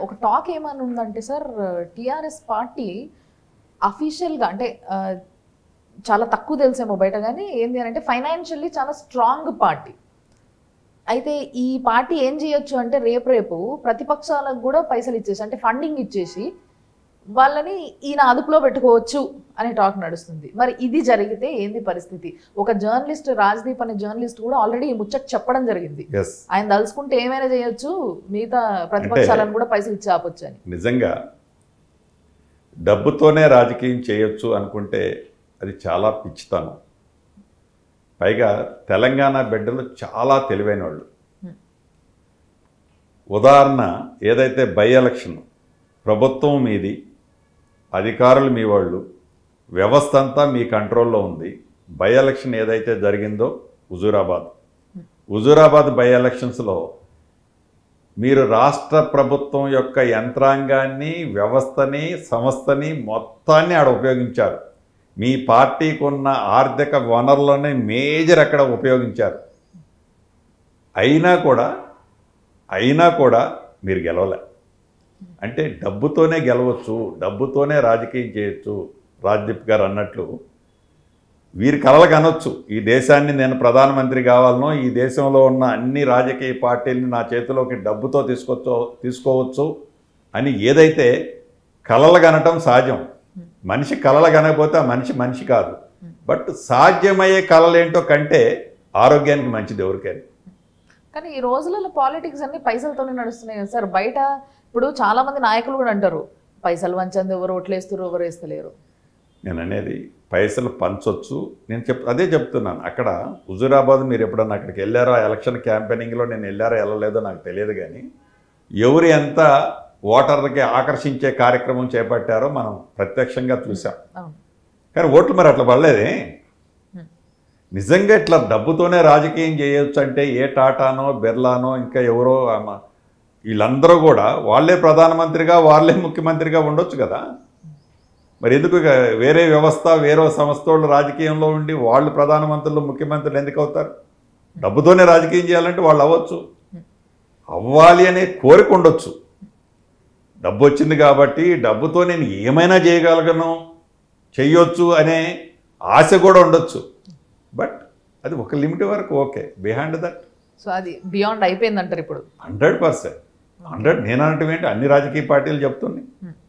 ఒక టాక్ ఏమని ఉందంటే సార్ టిఆర్ఎస్ పార్టీ అఫీషియల్గా అంటే ఆ, చాలా తక్కువ తెలిసేమో బయట కానీ ఏంది అని అంటే ఫైనాన్షియల్లీ చాలా స్ట్రాంగ్ పార్టీ అయితే ఈ పార్టీ ఏం చేయొచ్చు అంటే రేపు రేపు ప్రతిపక్షాలకు కూడా పైసలు ఇచ్చేసి అంటే ఫండింగ్ ఇచ్చేసి వాళ్ళని ఈయన అదుపులో పెట్టుకోవచ్చు అనే టాక్ నడుస్తుంది మరి ఇది జరిగితే ఏంది పరిస్థితి ఒక జర్నలిస్ట్ రాజ్దీప్ అనే జర్నలిస్ట్ కూడా ఆల్రెడీ ఈ ముచ్చట చెప్పడం జరిగింది ఎస్ ఆయన తలుచుకుంటే ఏమైనా చేయొచ్చు మిగతా ప్రతిపక్షాలను కూడా పైసలు ఇచ్చి ఆపొచ్చు అని నిజంగా డబ్బుతోనే రాజకీయం చేయొచ్చు అనుకుంటే అది చాలా పిచ్చితనం పైగా తెలంగాణ బిడ్డలు చాలా తెలివైన వాళ్ళు ఉదాహరణ ఏదైతే బై ఎలక్షన్ ప్రభుత్వం మీది అధికారులు మీ వాళ్ళు వ్యవస్థ అంతా మీ కంట్రోల్లో ఉంది బై ఎలక్షన్ ఏదైతే జరిగిందో హుజూరాబాద్ హుజూరాబాద్ బై ఎలక్షన్స్లో మీరు రాష్ట్ర ప్రభుత్వం యొక్క యంత్రాంగాన్ని వ్యవస్థని సంస్థని మొత్తాన్ని ఆడ ఉపయోగించారు మీ పార్టీకి ఉన్న ఆర్థిక వనరులని మేజర్ అక్కడ ఉపయోగించారు అయినా కూడా అయినా కూడా మీరు గెలవలే అంటే డబ్బుతోనే గెలవచ్చు డబ్బుతోనే రాజకీయం చేయొచ్చు రాజ్దీప్ గారు అన్నట్లు వీరి కలలకు అనొచ్చు ఈ దేశాన్ని నేను ప్రధానమంత్రి కావాలనో ఈ దేశంలో ఉన్న అన్ని రాజకీయ పార్టీలని నా చేతిలోకి డబ్బుతో తీసుకొచ్చు తీసుకోవచ్చు అని ఏదైతే కలలు కనటం సహజం మనిషి కలలు కనకపోతే ఆ మనిషి మనిషి కాదు బట్ సాధ్యమయ్యే కళలేంటో కంటే ఆరోగ్యానికి మంచిది ఎవరికైనా కానీ ఈ రోజులలో పాలిటిక్స్ అన్ని పైసలతోనే నడుస్తున్నాయి కదా సార్ బయట ఇప్పుడు చాలా మంది నాయకులు కూడా అంటారు పైసలు వంచంది ఎవరు ఓట్లేస్తారు ఎవరు వేస్తలేరు నేను అనేది పైసలు పంచొచ్చు నేను చెప్ అదే చెప్తున్నాను అక్కడ హుజూరాబాద్ మీరు ఎప్పుడన్నా అక్కడికి వెళ్ళారో ఆ ఎలక్షన్ క్యాంపెయినింగ్లో నేను వెళ్ళారో వెళ్ళలేదో నాకు తెలియదు కానీ ఎవరు ఎంత ఓటర్లకి ఆకర్షించే కార్యక్రమం చేపట్టారో మనం ప్రత్యక్షంగా చూసాం అవును కానీ ఓట్లు మరి అట్లా పడలేదే నిజంగా ఇట్లా డబ్బుతోనే రాజకీయం చేయొచ్చు అంటే ఏ టాటానో బిర్లానో ఇంకా ఎవరో ఆమ- వీళ్ళందరూ కూడా వాళ్ళే ప్రధానమంత్రిగా వాళ్ళే ముఖ్యమంత్రిగా ఉండొచ్చు కదా మరి ఎందుకు ఇక వేరే వ్యవస్థ వేరే సంస్థ వాళ్ళు రాజకీయంలో ఉండి వాళ్ళు ప్రధానమంత్రులు ముఖ్యమంత్రులు ఎందుకు అవుతారు డబ్బుతోనే రాజకీయం చేయాలంటే వాళ్ళు అవ్వచ్చు అవ్వాలి అనే కోరిక ఉండొచ్చు డబ్బు వచ్చింది కాబట్టి డబ్బుతో నేను ఏమైనా చేయగలను చెయ్యొచ్చు అనే ఆశ కూడా ఉండొచ్చు బట్ అది ఒక లిమిట్ వరకు ఓకే బిహైండ్ దట్ సో అది బియాండ్ అయిపోయింది అంటారు ఇప్పుడు హండ్రెడ్ పర్సెంట్ హండ్రెడ్ నేను అనటం ఏంటి అన్ని రాజకీయ పార్టీలు చెప్తున్నాయి Hmm.